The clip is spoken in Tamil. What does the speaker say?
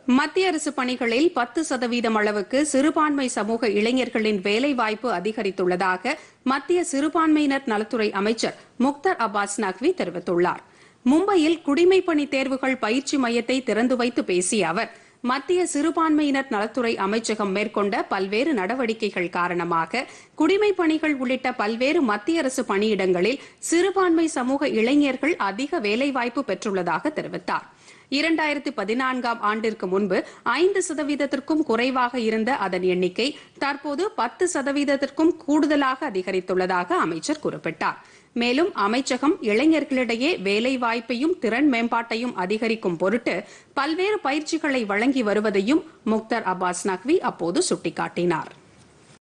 மத்திய அரசு பணிகளில் பத்து சதவீதம் அளவுக்கு சிறுபான்மை சமூக இளைஞர்களின் வேலைவாய்ப்பு அதிகரித்துள்ளதாக மத்திய சிறுபான்மையினர் நலத்துறை அமைச்சர் முக்தர் அப்பாஸ் நக்வி தெரிவித்துள்ளார் மும்பையில் குடிமைப்பணி தேர்வுகள் பயிற்சி மையத்தை திறந்து வைத்து பேசிய அவர் மத்திய சிறுபான்மையினர் நலத்துறை அமைச்சகம் மேற்கொண்ட பல்வேறு நடவடிக்கைகள் காரணமாக குடிமைப் பணிகள் உள்ளிட்ட பல்வேறு மத்திய அரசு பணியிடங்களில் சிறுபான்மை சமூக இளைஞர்கள் அதிக வேலைவாய்ப்பு பெற்றுள்ளதாக தெரிவித்தார் இரண்டாயிரத்து பதினான்காம் ஆண்டிற்கு முன்பு ஐந்து சதவீதத்திற்கும் குறைவாக இருந்த அதன் எண்ணிக்கை தற்போது பத்து சதவீதத்திற்கும் கூடுதலாக அதிகரித்துள்ளதாக அமைச்சர் குறிப்பிட்டார் மேலும் அமைச்சகம் இளைஞர்களிடையே வேலை வாய்ப்பையும் திறன் மேம்பாட்டையும் அதிகரிக்கும் பொருட்டு பல்வேறு பயிற்சிகளை வழங்கி வருவதையும் முக்தர் அப்பாஸ் நக்வி அப்போது சுட்டிக்காட்டினார்